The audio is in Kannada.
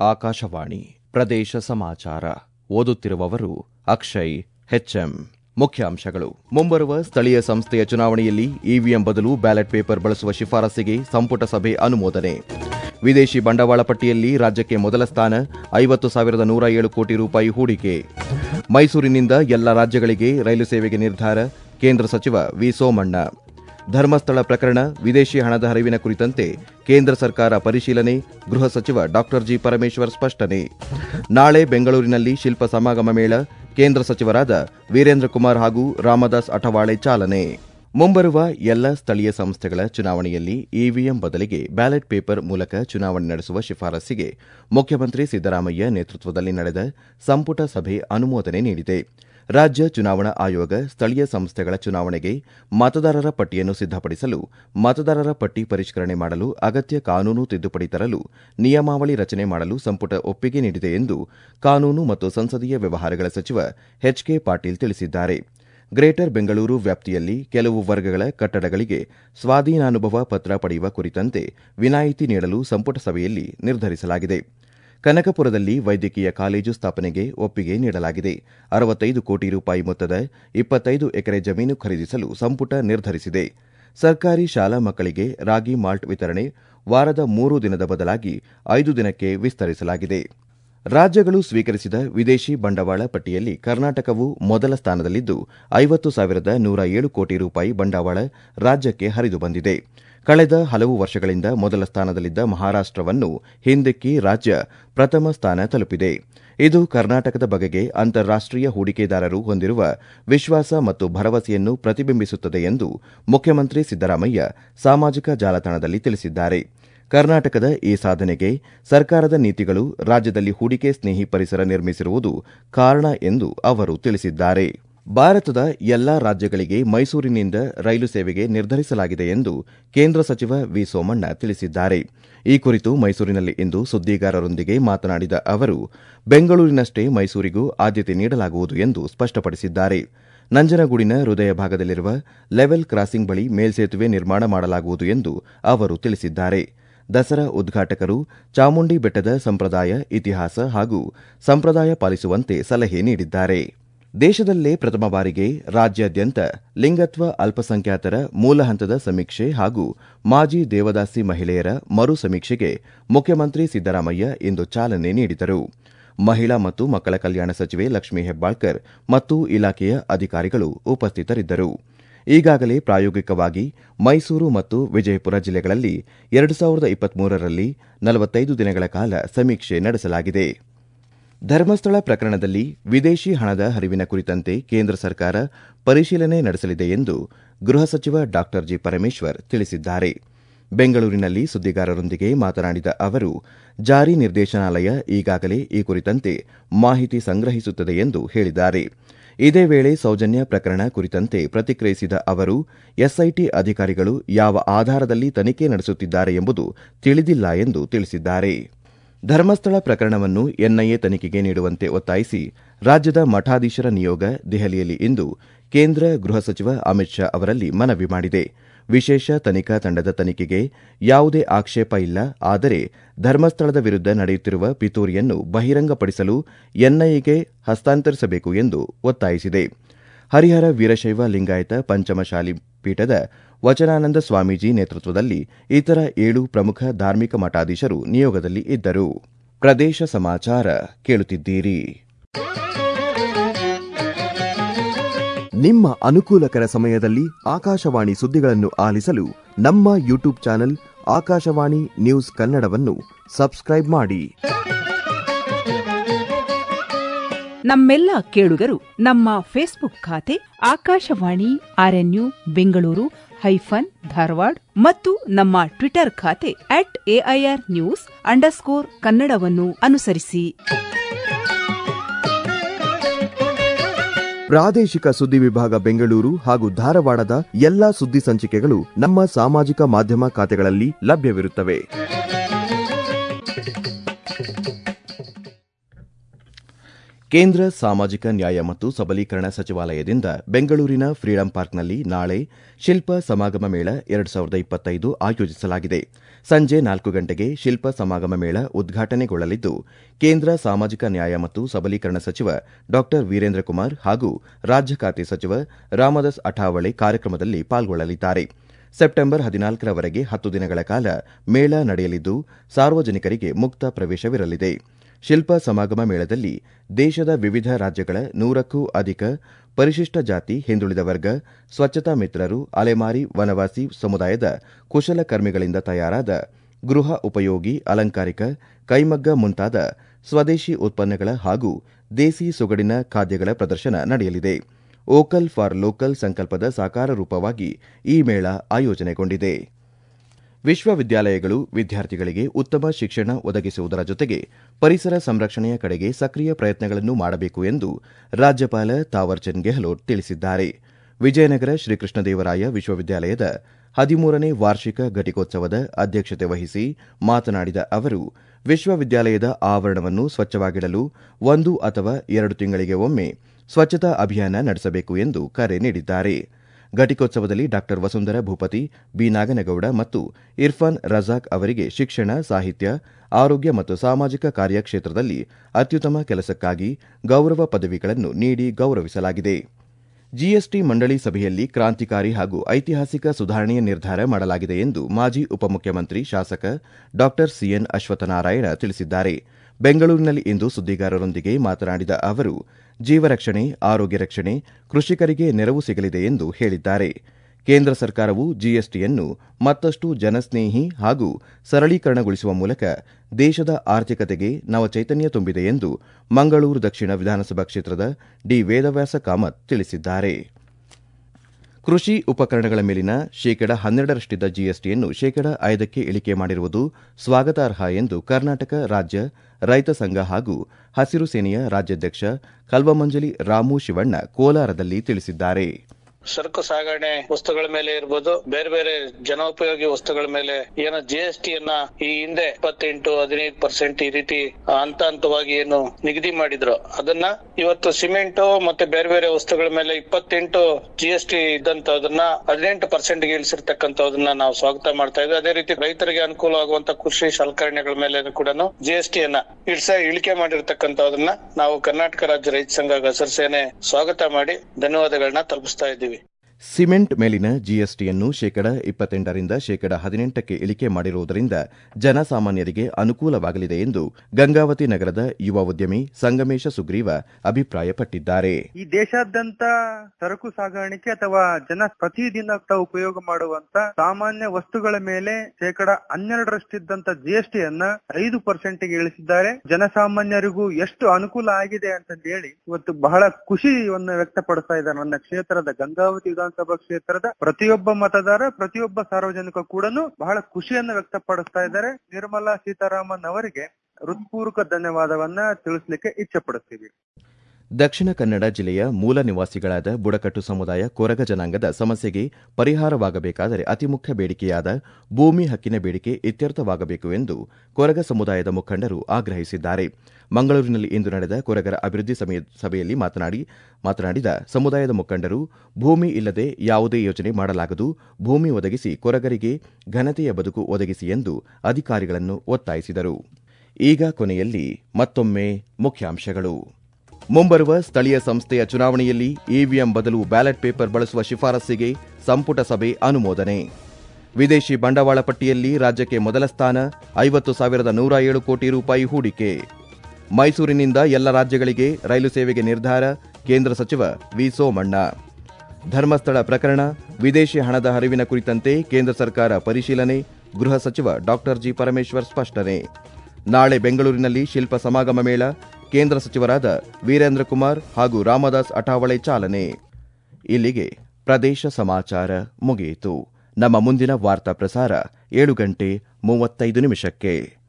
ಆಕಾಶವಾಣಿ ಪ್ರದೇಶ ಸಮಾಚಾರ ಓದುತ್ತಿರುವವರು ಅಕ್ಷಯ್ ಹೆಚ್ಎಂ ಮುಖ್ಯಾಂಶಗಳು ಮುಂಬರುವ ಸ್ಥಳೀಯ ಸಂಸ್ಥೆಯ ಚುನಾವಣೆಯಲ್ಲಿ ಇವಿಎಂ ಬದಲು ಬ್ಯಾಲೆಟ್ ಪೇಪರ್ ಬಳಸುವ ಶಿಫಾರಸ್ಸಿಗೆ ಸಂಪುಟ ಸಭೆ ಅನುಮೋದನೆ ವಿದೇಶಿ ಬಂಡವಾಳ ಪಟ್ಟಿಯಲ್ಲಿ ರಾಜ್ಯಕ್ಕೆ ಮೊದಲ ಸ್ಥಾನ ಐವತ್ತು ಸಾವಿರದ ನೂರ ಏಳು ಕೋಟಿ ರೂಪಾಯಿ ಹೂಡಿಕೆ ಮೈಸೂರಿನಿಂದ ಎಲ್ಲ ರಾಜ್ಯಗಳಿಗೆ ರೈಲು ಸೇವೆಗೆ ನಿರ್ಧಾರ ಕೇಂದ್ರ ಸಚಿವ ವಿ ಸೋಮಣ್ಣ ಧರ್ಮಸ್ಥಳ ಪ್ರಕರಣ ವಿದೇಶಿ ಹಣದ ಹರಿವಿನ ಕುರಿತಂತೆ ಕೇಂದ್ರ ಸರ್ಕಾರ ಪರಿಶೀಲನೆ ಗೃಹ ಸಚಿವ ಡಾ ಜಿ ಪರಮೇಶ್ವರ್ ಸ್ಪಷ್ಟನೆ ನಾಳೆ ಬೆಂಗಳೂರಿನಲ್ಲಿ ಶಿಲ್ಪ ಸಮಾಗಮ ಮೇಳ ಕೇಂದ್ರ ಸಚಿವರಾದ ವೀರೇಂದ್ರ ಕುಮಾರ್ ಹಾಗೂ ರಾಮದಾಸ್ ಅಠವಾಳೆ ಚಾಲನೆ ಮುಂಬರುವ ಎಲ್ಲ ಸ್ಥಳೀಯ ಸಂಸ್ಥೆಗಳ ಚುನಾವಣೆಯಲ್ಲಿ ಇವಿಎಂ ಬದಲಿಗೆ ಬ್ಯಾಲೆಟ್ ಪೇಪರ್ ಮೂಲಕ ಚುನಾವಣೆ ನಡೆಸುವ ಶಿಫಾರಸ್ಸಿಗೆ ಮುಖ್ಯಮಂತ್ರಿ ಸಿದ್ದರಾಮಯ್ಯ ನೇತೃತ್ವದಲ್ಲಿ ನಡೆದ ಸಂಪುಟ ಸಭೆ ಅನುಮೋದನೆ ನೀಡಿದೆ ರಾಜ್ಯ ಚುನಾವಣಾ ಆಯೋಗ ಸ್ಥಳೀಯ ಸಂಸ್ಥೆಗಳ ಚುನಾವಣೆಗೆ ಮತದಾರರ ಪಟ್ಟಿಯನ್ನು ಸಿದ್ದಪಡಿಸಲು ಮತದಾರರ ಪಟ್ಟಿ ಪರಿಷ್ಕರಣೆ ಮಾಡಲು ಅಗತ್ಯ ಕಾನೂನು ತಿದ್ದುಪಡಿ ತರಲು ನಿಯಮಾವಳಿ ರಚನೆ ಮಾಡಲು ಸಂಪುಟ ಒಪ್ಪಿಗೆ ನೀಡಿದೆ ಎಂದು ಕಾನೂನು ಮತ್ತು ಸಂಸದೀಯ ವ್ಯವಹಾರಗಳ ಸಚಿವ ಎಚ್ಕೆ ಪಾಟೀಲ್ ತಿಳಿಸಿದ್ದಾರೆ ಗ್ರೇಟರ್ ಬೆಂಗಳೂರು ವ್ಯಾಪ್ತಿಯಲ್ಲಿ ಕೆಲವು ವರ್ಗಗಳ ಕಟ್ಟಡಗಳಿಗೆ ಸ್ವಾಧೀನಾನುಭವ ಪತ್ರ ಪಡೆಯುವ ಕುರಿತಂತೆ ವಿನಾಯಿತಿ ನೀಡಲು ಸಂಪುಟ ಸಭೆಯಲ್ಲಿ ನಿರ್ಧರಿಸಲಾಗಿದೆ ಕನಕಪುರದಲ್ಲಿ ವೈದ್ಯಕೀಯ ಕಾಲೇಜು ಸ್ಥಾಪನೆಗೆ ಒಪ್ಪಿಗೆ ನೀಡಲಾಗಿದೆ ಅರವತ್ತೈದು ಕೋಟಿ ರೂಪಾಯಿ ಮೊತ್ತದ ಇಪ್ಪತ್ತೈದು ಎಕರೆ ಜಮೀನು ಖರೀದಿಸಲು ಸಂಪುಟ ನಿರ್ಧರಿಸಿದೆ ಸರ್ಕಾರಿ ಶಾಲಾ ಮಕ್ಕಳಿಗೆ ರಾಗಿ ಮಾಲ್ಟ್ ವಿತರಣೆ ವಾರದ ಮೂರು ದಿನದ ಬದಲಾಗಿ ಐದು ದಿನಕ್ಕೆ ವಿಸ್ತರಿಸಲಾಗಿದೆ ರಾಜ್ಯಗಳು ಸ್ವೀಕರಿಸಿದ ವಿದೇಶಿ ಬಂಡವಾಳ ಪಟ್ಟಿಯಲ್ಲಿ ಕರ್ನಾಟಕವು ಮೊದಲ ಸ್ಥಾನದಲ್ಲಿದ್ದು ಐವತ್ತು ಸಾವಿರದ ನೂರ ಏಳು ಕೋಟಿ ರೂಪಾಯಿ ಬಂಡವಾಳ ರಾಜ್ಯಕ್ಕೆ ಹರಿದು ಬಂದಿದೆ ಕಳೆದ ಹಲವು ವರ್ಷಗಳಿಂದ ಮೊದಲ ಸ್ಥಾನದಲ್ಲಿದ್ದ ಮಹಾರಾಷ್ಟವನ್ನು ಹಿಂದಿಕ್ಕಿ ರಾಜ್ಯ ಪ್ರಥಮ ಸ್ಥಾನ ತಲುಪಿದೆ ಇದು ಕರ್ನಾಟಕದ ಬಗೆಗೆ ಅಂತಾರಾಷ್ಟೀಯ ಹೂಡಿಕೆದಾರರು ಹೊಂದಿರುವ ವಿಶ್ವಾಸ ಮತ್ತು ಭರವಸೆಯನ್ನು ಪ್ರತಿಬಿಂಬಿಸುತ್ತದೆ ಎಂದು ಮುಖ್ಯಮಂತ್ರಿ ಸಿದ್ದರಾಮಯ್ಯ ಸಾಮಾಜಿಕ ಜಾಲತಾಣದಲ್ಲಿ ತಿಳಿಸಿದ್ದಾರೆ ಕರ್ನಾಟಕದ ಈ ಸಾಧನೆಗೆ ಸರ್ಕಾರದ ನೀತಿಗಳು ರಾಜ್ಯದಲ್ಲಿ ಹೂಡಿಕೆ ಸ್ನೇಹಿ ಪರಿಸರ ನಿರ್ಮಿಸಿರುವುದು ಕಾರಣ ಎಂದು ಅವರು ತಿಳಿಸಿದ್ದಾರೆ ಭಾರತದ ಎಲ್ಲಾ ರಾಜ್ಯಗಳಿಗೆ ಮೈಸೂರಿನಿಂದ ರೈಲು ಸೇವೆಗೆ ನಿರ್ಧರಿಸಲಾಗಿದೆ ಎಂದು ಕೇಂದ್ರ ಸಚಿವ ವಿ ಸೋಮಣ್ಣ ತಿಳಿಸಿದ್ದಾರೆ ಈ ಕುರಿತು ಮೈಸೂರಿನಲ್ಲಿ ಇಂದು ಸುದ್ದಿಗಾರರೊಂದಿಗೆ ಮಾತನಾಡಿದ ಅವರು ಬೆಂಗಳೂರಿನಷ್ಟೇ ಮೈಸೂರಿಗೂ ಆದ್ಯತೆ ನೀಡಲಾಗುವುದು ಎಂದು ಸ್ಪಷ್ಟಪಡಿಸಿದ್ದಾರೆ ನಂಜನಗೂಡಿನ ಹೃದಯ ಭಾಗದಲ್ಲಿರುವ ಲೆವೆಲ್ ಕ್ರಾಸಿಂಗ್ ಬಳಿ ಮೇಲ್ಸೇತುವೆ ನಿರ್ಮಾಣ ಮಾಡಲಾಗುವುದು ಎಂದು ಅವರು ತಿಳಿಸಿದ್ದಾರೆ ದಸರಾ ಉದ್ಘಾಟಕರು ಚಾಮುಂಡಿ ಬೆಟ್ಟದ ಸಂಪ್ರದಾಯ ಇತಿಹಾಸ ಹಾಗೂ ಸಂಪ್ರದಾಯ ಪಾಲಿಸುವಂತೆ ಸಲಹೆ ನೀಡಿದ್ದಾರೆ ದೇಶದಲ್ಲೇ ಪ್ರಥಮ ಬಾರಿಗೆ ರಾಜ್ಯಾದ್ಯಂತ ಲಿಂಗತ್ವ ಅಲ್ಪಸಂಖ್ಯಾತರ ಮೂಲ ಹಂತದ ಸಮೀಕ್ಷೆ ಹಾಗೂ ಮಾಜಿ ದೇವದಾಸಿ ಮಹಿಳೆಯರ ಮರು ಸಮೀಕ್ಷೆಗೆ ಮುಖ್ಯಮಂತ್ರಿ ಸಿದ್ದರಾಮಯ್ಯ ಇಂದು ಚಾಲನೆ ನೀಡಿದರು ಮಹಿಳಾ ಮತ್ತು ಮಕ್ಕಳ ಕಲ್ಯಾಣ ಸಚಿವೆ ಲಕ್ಷ್ಮೀ ಹೆಬ್ಬಾಳ್ಕರ್ ಮತ್ತು ಇಲಾಖೆಯ ಅಧಿಕಾರಿಗಳು ಉಪಸ್ಥಿತರಿದ್ದರು ಈಗಾಗಲೇ ಪ್ರಾಯೋಗಿಕವಾಗಿ ಮೈಸೂರು ಮತ್ತು ವಿಜಯಪುರ ಜಿಲ್ಲೆಗಳಲ್ಲಿ ಎರಡು ಸಾವಿರದ ಇಪ್ಪತ್ಮೂರರಲ್ಲಿ ನಲವತ್ತೈದು ದಿನಗಳ ಕಾಲ ಸಮೀಕ್ಷೆ ನಡೆಸಲಾಗಿದೆ ಧರ್ಮಸ್ಥಳ ಪ್ರಕರಣದಲ್ಲಿ ವಿದೇಶಿ ಹಣದ ಹರಿವಿನ ಕುರಿತಂತೆ ಕೇಂದ್ರ ಸರ್ಕಾರ ಪರಿಶೀಲನೆ ನಡೆಸಲಿದೆ ಎಂದು ಗೃಹ ಸಚಿವ ಡಾ ಜಿ ಪರಮೇಶ್ವರ್ ತಿಳಿಸಿದ್ದಾರೆ ಬೆಂಗಳೂರಿನಲ್ಲಿ ಸುದ್ದಿಗಾರರೊಂದಿಗೆ ಮಾತನಾಡಿದ ಅವರು ಜಾರಿ ನಿರ್ದೇಶನಾಲಯ ಈಗಾಗಲೇ ಈ ಕುರಿತಂತೆ ಮಾಹಿತಿ ಸಂಗ್ರಹಿಸುತ್ತದೆ ಎಂದು ಹೇಳಿದ್ದಾರೆ ಇದೇ ವೇಳೆ ಸೌಜನ್ಯ ಪ್ರಕರಣ ಕುರಿತಂತೆ ಪ್ರತಿಕ್ರಿಯಿಸಿದ ಅವರು ಎಸ್ಐಟಿ ಅಧಿಕಾರಿಗಳು ಯಾವ ಆಧಾರದಲ್ಲಿ ತನಿಖೆ ನಡೆಸುತ್ತಿದ್ದಾರೆ ಎಂಬುದು ತಿಳಿದಿಲ್ಲ ಎಂದು ತಿಳಿಸಿದ್ದಾರೆ ಧರ್ಮಸ್ಥಳ ಪ್ರಕರಣವನ್ನು ಎನ್ಐಎ ತನಿಖೆಗೆ ನೀಡುವಂತೆ ಒತ್ತಾಯಿಸಿ ರಾಜ್ಯದ ಮಠಾಧೀಶರ ನಿಯೋಗ ದೆಹಲಿಯಲ್ಲಿ ಇಂದು ಕೇಂದ್ರ ಗೃಹ ಸಚಿವ ಅಮಿತ್ ಶಾ ಅವರಲ್ಲಿ ಮನವಿ ಮಾಡಿದೆ ವಿಶೇಷ ತನಿಖಾ ತಂಡದ ತನಿಖೆಗೆ ಯಾವುದೇ ಆಕ್ಷೇಪ ಇಲ್ಲ ಆದರೆ ಧರ್ಮಸ್ಥಳದ ವಿರುದ್ದ ನಡೆಯುತ್ತಿರುವ ಪಿತೂರಿಯನ್ನು ಬಹಿರಂಗಪಡಿಸಲು ಎನ್ಐಎಗೆ ಹಸ್ತಾಂತರಿಸಬೇಕು ಎಂದು ಒತ್ತಾಯಿಸಿದೆ ಹರಿಹರ ವೀರಶೈವ ಲಿಂಗಾಯತ ಪಂಚಮಶಾಲಿ ಪೀಠದ ವಚನಾನಂದ ಸ್ವಾಮೀಜಿ ನೇತೃತ್ವದಲ್ಲಿ ಇತರ ಏಳು ಪ್ರಮುಖ ಧಾರ್ಮಿಕ ಮಠಾಧೀಶರು ನಿಯೋಗದಲ್ಲಿ ಇದ್ದರು ಪ್ರದೇಶ ಸಮಾಚಾರ ಕೇಳುತ್ತಿದ್ದೀರಿ ನಿಮ್ಮ ಅನುಕೂಲಕರ ಸಮಯದಲ್ಲಿ ಆಕಾಶವಾಣಿ ಸುದ್ದಿಗಳನ್ನು ಆಲಿಸಲು ನಮ್ಮ ಯೂಟ್ಯೂಬ್ ಚಾನೆಲ್ ಆಕಾಶವಾಣಿ ನ್ಯೂಸ್ ಕನ್ನಡವನ್ನು ಸಬ್ಸ್ಕ್ರೈಬ್ ಮಾಡಿ ನಮ್ಮೆಲ್ಲ ಕೇಳುಗರು ನಮ್ಮ ಫೇಸ್ಬುಕ್ ಖಾತೆ ಆಕಾಶವಾಣಿ ಆರ್ಎನ್ಯು ಬೆಂಗಳೂರು ಹೈಫನ್ ಧಾರವಾಡ ಮತ್ತು ನಮ್ಮ ಟ್ವಿಟರ್ ಖಾತೆ ಅಟ್ ಎಐಆರ್ ನ್ಯೂಸ್ ಅಂಡರ್ಸ್ಕೋರ್ ಕನ್ನಡವನ್ನು ಅನುಸರಿಸಿ ಪ್ರಾದೇಶಿಕ ಸುದ್ದಿ ವಿಭಾಗ ಬೆಂಗಳೂರು ಹಾಗೂ ಧಾರವಾಡದ ಎಲ್ಲಾ ಸುದ್ದಿ ಸಂಚಿಕೆಗಳು ನಮ್ಮ ಸಾಮಾಜಿಕ ಮಾಧ್ಯಮ ಖಾತೆಗಳಲ್ಲಿ ಲಭ್ಯವಿರುತ್ತವೆ ಕೇಂದ್ರ ಸಾಮಾಜಿಕ ನ್ಯಾಯ ಮತ್ತು ಸಬಲೀಕರಣ ಸಚಿವಾಲಯದಿಂದ ಬೆಂಗಳೂರಿನ ಫ್ರೀಡಂ ಪಾರ್ಕ್ನಲ್ಲಿ ನಾಳೆ ಶಿಲ್ಪ ಸಮಾಗಮ ಮೇಳ ಎರಡು ಸಾವಿರದ ಇಪ್ಪತ್ತೈದು ಆಯೋಜಿಸಲಾಗಿದೆ ಸಂಜೆ ನಾಲ್ಕು ಗಂಟೆಗೆ ಶಿಲ್ಪ ಸಮಾಗಮ ಮೇಳ ಉದ್ಘಾಟನೆಗೊಳ್ಳಲಿದ್ದು ಕೇಂದ್ರ ಸಾಮಾಜಿಕ ನ್ಯಾಯ ಮತ್ತು ಸಬಲೀಕರಣ ಸಚಿವ ಡಾ ವೀರೇಂದ್ರ ಕುಮಾರ್ ಹಾಗೂ ರಾಜ್ಯ ಖಾತೆ ಸಚಿವ ರಾಮದಾಸ್ ಅಠಾವಳೆ ಕಾರ್ಯಕ್ರಮದಲ್ಲಿ ಪಾಲ್ಗೊಳ್ಳಲಿದ್ದಾರೆ ಸೆಪ್ಟೆಂಬರ್ ಹದಿನಾಲ್ಕರವರೆಗೆ ಹತ್ತು ದಿನಗಳ ಕಾಲ ಮೇಳ ನಡೆಯಲಿದ್ದು ಸಾರ್ವಜನಿಕರಿಗೆ ಮುಕ್ತ ಪ್ರವೇಶವಿರಲಿದೆ ಶಿಲ್ಪ ಸಮಾಗಮ ಮೇಳದಲ್ಲಿ ದೇಶದ ವಿವಿಧ ರಾಜ್ಯಗಳ ನೂರಕ್ಕೂ ಅಧಿಕ ಪರಿಶಿಷ್ಟ ಜಾತಿ ಹಿಂದುಳಿದ ವರ್ಗ ಸ್ವಚ್ಛತಾ ಮಿತ್ರರು ಅಲೆಮಾರಿ ವನವಾಸಿ ಸಮುದಾಯದ ಕುಶಲಕರ್ಮಿಗಳಿಂದ ತಯಾರಾದ ಗೃಹ ಉಪಯೋಗಿ ಅಲಂಕಾರಿಕ ಕೈಮಗ್ಗ ಮುಂತಾದ ಸ್ವದೇಶಿ ಉತ್ಪನ್ನಗಳ ಹಾಗೂ ದೇಸಿ ಸೊಗಡಿನ ಖಾದ್ಯಗಳ ಪ್ರದರ್ಶನ ನಡೆಯಲಿದೆ ಓಕಲ್ ಫಾರ್ ಲೋಕಲ್ ಸಂಕಲ್ಪದ ಸಾಕಾರ ರೂಪವಾಗಿ ಈ ಮೇಳ ಆಯೋಜನೆಗೊಂಡಿದೆ ವಿಶ್ವವಿದ್ಯಾಲಯಗಳು ವಿದ್ಯಾರ್ಥಿಗಳಿಗೆ ಉತ್ತಮ ಶಿಕ್ಷಣ ಒದಗಿಸುವುದರ ಜೊತೆಗೆ ಪರಿಸರ ಸಂರಕ್ಷಣೆಯ ಕಡೆಗೆ ಸಕ್ರಿಯ ಪ್ರಯತ್ನಗಳನ್ನು ಮಾಡಬೇಕು ಎಂದು ರಾಜ್ಯಪಾಲ ತಾವರ್ಚಂದ್ ಗೆಹ್ಲೋಟ್ ತಿಳಿಸಿದ್ದಾರೆ ವಿಜಯನಗರ ಶ್ರೀಕೃಷ್ಣದೇವರಾಯ ವಿಶ್ವವಿದ್ಯಾಲಯದ ಹದಿಮೂರನೇ ವಾರ್ಷಿಕ ಘಟಿಕೋತ್ಸವದ ಅಧ್ಯಕ್ಷತೆ ವಹಿಸಿ ಮಾತನಾಡಿದ ಅವರು ವಿಶ್ವವಿದ್ಯಾಲಯದ ಆವರಣವನ್ನು ಸ್ವಚ್ಛವಾಗಿಡಲು ಒಂದು ಅಥವಾ ಎರಡು ತಿಂಗಳಿಗೆ ಒಮ್ಮೆ ಸ್ವಚ್ಛತಾ ಅಭಿಯಾನ ನಡೆಸಬೇಕು ಎಂದು ಕರೆ ನೀಡಿದ್ದಾರೆ ಘಟಿಕೋತ್ಸವದಲ್ಲಿ ಡಾ ವಸುಂಧರ ಭೂಪತಿ ಬಿ ನಾಗನಗೌಡ ಮತ್ತು ಇರ್ಫಾನ್ ರಜಾಕ್ ಅವರಿಗೆ ಶಿಕ್ಷಣ ಸಾಹಿತ್ಯ ಆರೋಗ್ಯ ಮತ್ತು ಸಾಮಾಜಿಕ ಕಾರ್ಯ ಕ್ಷೇತ್ರದಲ್ಲಿ ಅತ್ಯುತ್ತಮ ಕೆಲಸಕ್ಕಾಗಿ ಗೌರವ ಪದವಿಗಳನ್ನು ನೀಡಿ ಗೌರವಿಸಲಾಗಿದೆ ಜಿಎಸ್ಟಿ ಮಂಡಳಿ ಸಭೆಯಲ್ಲಿ ಕ್ರಾಂತಿಕಾರಿ ಹಾಗೂ ಐತಿಹಾಸಿಕ ಸುಧಾರಣೆಯ ನಿರ್ಧಾರ ಮಾಡಲಾಗಿದೆ ಎಂದು ಮಾಜಿ ಉಪಮುಖ್ಯಮಂತ್ರಿ ಶಾಸಕ ಡಾ ಸಿಎನ್ ಅಶ್ವತ್ಥನಾರಾಯಣ ತಿಳಿಸಿದ್ದಾರೆ ಬೆಂಗಳೂರಿನಲ್ಲಿ ಇಂದು ಸುದ್ದಿಗಾರರೊಂದಿಗೆ ಮಾತನಾಡಿದ ಅವರು ಜೀವರಕ್ಷಣೆ ಆರೋಗ್ಯ ರಕ್ಷಣೆ ಕೃಷಿಕರಿಗೆ ನೆರವು ಸಿಗಲಿದೆ ಎಂದು ಹೇಳಿದ್ದಾರೆ ಕೇಂದ್ರ ಸರ್ಕಾರವು ಜಿಎಸ್ಟಿಯನ್ನು ಮತ್ತಷ್ಟು ಜನಸ್ನೇಹಿ ಹಾಗೂ ಸರಳೀಕರಣಗೊಳಿಸುವ ಮೂಲಕ ದೇಶದ ಆರ್ಥಿಕತೆಗೆ ನವಚೈತನ್ಯ ತುಂಬಿದೆ ಎಂದು ಮಂಗಳೂರು ದಕ್ಷಿಣ ವಿಧಾನಸಭಾ ಕ್ಷೇತ್ರದ ಡಿ ವೇದವ್ಯಾಸ ಕಾಮತ್ ತಿಳಿಸಿದ್ದಾರೆ ಕೃಷಿ ಉಪಕರಣಗಳ ಮೇಲಿನ ಶೇಕಡ ಹನ್ನೆರಡರಷ್ಟಿದ್ದ ಜಿಎಸ್ಟಿಯನ್ನು ಶೇಕಡ ಐದಕ್ಕೆ ಇಳಿಕೆ ಮಾಡಿರುವುದು ಸ್ವಾಗತಾರ್ಹ ಎಂದು ಕರ್ನಾಟಕ ರಾಜ್ಯ ರೈತ ಸಂಘ ಹಾಗೂ ಹಸಿರು ಸೇನೆಯ ರಾಜ್ಯಾಧ್ಯಕ್ಷ ಕಲ್ವಮಂಜಲಿ ರಾಮು ಶಿವಣ್ಣ ಕೋಲಾರದಲ್ಲಿ ತಿಳಿಸಿದ್ದಾರೆ ಸರಕು ಸಾಗಣೆ ವಸ್ತುಗಳ ಮೇಲೆ ಇರ್ಬೋದು ಬೇರೆ ಬೇರೆ ಜನೋಪಯೋಗಿ ವಸ್ತುಗಳ ಮೇಲೆ ಏನೋ ಜಿ ಎಸ್ ಟಿ ಯನ್ನ ಈ ಹಿಂದೆ ಇಪ್ಪತ್ತೆಂಟು ಹದಿನೈದು ಪರ್ಸೆಂಟ್ ಈ ರೀತಿ ಹಂತ ಹಂತವಾಗಿ ಏನು ನಿಗದಿ ಮಾಡಿದ್ರು ಅದನ್ನ ಇವತ್ತು ಸಿಮೆಂಟ್ ಮತ್ತೆ ಬೇರೆ ಬೇರೆ ವಸ್ತುಗಳ ಮೇಲೆ ಇಪ್ಪತ್ತೆಂಟು ಜಿ ಎಸ್ ಟಿ ಇದ್ದಂತದನ್ನ ಹದಿನೆಂಟು ಪರ್ಸೆಂಟ್ ಗೆ ಇಳಿಸಿರ್ತಕ್ಕಂಥದನ್ನ ನಾವು ಸ್ವಾಗತ ಮಾಡ್ತಾ ಇದ್ವಿ ಅದೇ ರೀತಿ ರೈತರಿಗೆ ಅನುಕೂಲ ಆಗುವಂತ ಕೃಷಿ ಸಲಕರಣೆಗಳ ಮೇಲೆ ಕೂಡ ಜಿ ಎಸ್ ಟಿ ಯನ್ನ ಇಳಿಸ ಇಳಿಕೆ ಮಾಡಿರ್ತಕ್ಕಂಥದನ್ನ ನಾವು ಕರ್ನಾಟಕ ರಾಜ್ಯ ರೈತ ಸಂಘ ಹಸಿರು ಸೇನೆ ಸ್ವಾಗತ ಮಾಡಿ ಧನ್ಯವಾದಗಳನ್ನ ತಲುಪಿಸ್ತಾ ಇದ್ದೀವಿ ಸಿಮೆಂಟ್ ಮೇಲಿನ ಜಿಎಸ್ಟಿಯನ್ನು ಶೇಕಡ ಇಪ್ಪತ್ತೆಂಟರಿಂದ ಶೇಕಡ ಹದಿನೆಂಟಕ್ಕೆ ಇಳಿಕೆ ಮಾಡಿರುವುದರಿಂದ ಜನಸಾಮಾನ್ಯರಿಗೆ ಅನುಕೂಲವಾಗಲಿದೆ ಎಂದು ಗಂಗಾವತಿ ನಗರದ ಯುವ ಉದ್ಯಮಿ ಸಂಗಮೇಶ ಸುಗ್ರೀವ ಅಭಿಪ್ರಾಯಪಟ್ಟಿದ್ದಾರೆ ಈ ದೇಶಾದ್ಯಂತ ಸರಕು ಸಾಗಾಣಿಕೆ ಅಥವಾ ಜನ ಪ್ರತಿದಿನ ತಾವು ಉಪಯೋಗ ಮಾಡುವಂತ ಸಾಮಾನ್ಯ ವಸ್ತುಗಳ ಮೇಲೆ ಶೇಕಡ ಹನ್ನೆರಡರಷ್ಟಿದ್ದಂತ ಜಿಎಸ್ಟಿ ಅನ್ನ ಐದು ಪರ್ಸೆಂಟ್ ಗೆ ಇಳಿಸಿದ್ದಾರೆ ಜನಸಾಮಾನ್ಯರಿಗೂ ಎಷ್ಟು ಅನುಕೂಲ ಆಗಿದೆ ಅಂತ ಹೇಳಿ ಇವತ್ತು ಬಹಳ ಖುಷಿಯನ್ನು ವ್ಯಕ್ತಪಡಿಸ್ತಾ ಇದ್ದಾರೆ ನನ್ನ ಕ್ಷೇತ್ರದ ಗಂಗಾವತಿ ವಿಧಾನಸಭಾ ಕ್ಷೇತ್ರದ ಪ್ರತಿಯೊಬ್ಬ ಮತದಾರ ಪ್ರತಿಯೊಬ್ಬ ಸಾರ್ವಜನಿಕ ಕೂಡ ಬಹಳ ಖುಷಿಯನ್ನು ವ್ಯಕ್ತಪಡಿಸ್ತಾ ಇದ್ದಾರೆ ನಿರ್ಮಲಾ ಸೀತಾರಾಮನ್ ಅವರಿಗೆ ಹೃತ್ಪೂರ್ವಕ ಧನ್ಯವಾದವನ್ನ ತಿಳಿಸ್ಲಿಕ್ಕೆ ಇಚ್ಛೆ ಪಡುತ್ತೀವಿ ದಕ್ಷಿಣ ಕನ್ನಡ ಜಿಲ್ಲೆಯ ಮೂಲ ನಿವಾಸಿಗಳಾದ ಬುಡಕಟ್ಟು ಸಮುದಾಯ ಕೊರಗ ಜನಾಂಗದ ಸಮಸ್ಯೆಗೆ ಪರಿಹಾರವಾಗಬೇಕಾದರೆ ಅತಿ ಮುಖ್ಯ ಬೇಡಿಕೆಯಾದ ಭೂಮಿ ಹಕ್ಕಿನ ಬೇಡಿಕೆ ಇತ್ಯರ್ಥವಾಗಬೇಕು ಎಂದು ಕೊರಗ ಸಮುದಾಯದ ಮುಖಂಡರು ಆಗ್ರಹಿಸಿದ್ದಾರೆ ಮಂಗಳೂರಿನಲ್ಲಿ ಇಂದು ನಡೆದ ಕೊರಗರ ಅಭಿವೃದ್ಧಿ ಸಭೆಯಲ್ಲಿ ಮಾತನಾಡಿ ಮಾತನಾಡಿದ ಸಮುದಾಯದ ಮುಖಂಡರು ಭೂಮಿ ಇಲ್ಲದೆ ಯಾವುದೇ ಯೋಜನೆ ಮಾಡಲಾಗದು ಭೂಮಿ ಒದಗಿಸಿ ಕೊರಗರಿಗೆ ಘನತೆಯ ಬದುಕು ಒದಗಿಸಿ ಎಂದು ಅಧಿಕಾರಿಗಳನ್ನು ಒತ್ತಾಯಿಸಿದರು ಈಗ ಕೊನೆಯಲ್ಲಿ ಮತ್ತೊಮ್ಮೆ ಮುಖ್ಯಾಂಶಗಳು ಮುಂಬರುವ ಸ್ಥಳೀಯ ಸಂಸ್ಥೆಯ ಚುನಾವಣೆಯಲ್ಲಿ ಇವಿಎಂ ಬದಲು ಬ್ಯಾಲೆಟ್ ಪೇಪರ್ ಬಳಸುವ ಶಿಫಾರಸ್ಸಿಗೆ ಸಂಪುಟ ಸಭೆ ಅನುಮೋದನೆ ವಿದೇಶಿ ಬಂಡವಾಳ ಪಟ್ಟಿಯಲ್ಲಿ ರಾಜ್ಯಕ್ಕೆ ಮೊದಲ ಸ್ಥಾನ ಐವತ್ತು ಸಾವಿರದ ನೂರ ಏಳು ಕೋಟಿ ರೂಪಾಯಿ ಹೂಡಿಕೆ ಮೈಸೂರಿನಿಂದ ಎಲ್ಲ ರಾಜ್ಯಗಳಿಗೆ ರೈಲು ಸೇವೆಗೆ ನಿರ್ಧಾರ ಕೇಂದ್ರ ಸಚಿವ ವಿ ಸೋಮಣ್ಣ ಧರ್ಮಸ್ಥಳ ಪ್ರಕರಣ ವಿದೇಶಿ ಹಣದ ಹರಿವಿನ ಕುರಿತಂತೆ ಕೇಂದ್ರ ಸರ್ಕಾರ ಪರಿಶೀಲನೆ ಗೃಹ ಸಚಿವ ಡಾ ಜಿ ಪರಮೇಶ್ವರ್ ಸ್ಪಷ್ಟನೆ ನಾಳೆ ಬೆಂಗಳೂರಿನಲ್ಲಿ ಶಿಲ್ಪ ಸಮಾಗಮ ಮೇಳ ಕೇಂದ್ರ ಸಚಿವರಾದ ವೀರೇಂದ್ರ ಕುಮಾರ್ ಹಾಗೂ ರಾಮದಾಸ್ ಅಠಾವಳೆ ಚಾಲನೆ ಇಲ್ಲಿಗೆ ಪ್ರದೇಶ ಸಮಾಚಾರ ಮುಗಿಯಿತು ನಮ್ಮ ಮುಂದಿನ ವಾರ್ತಾ ಪ್ರಸಾರ ಏಳು ಗಂಟೆ ಮೂವತ್ತೈದು ನಿಮಿಷಕ್ಕೆ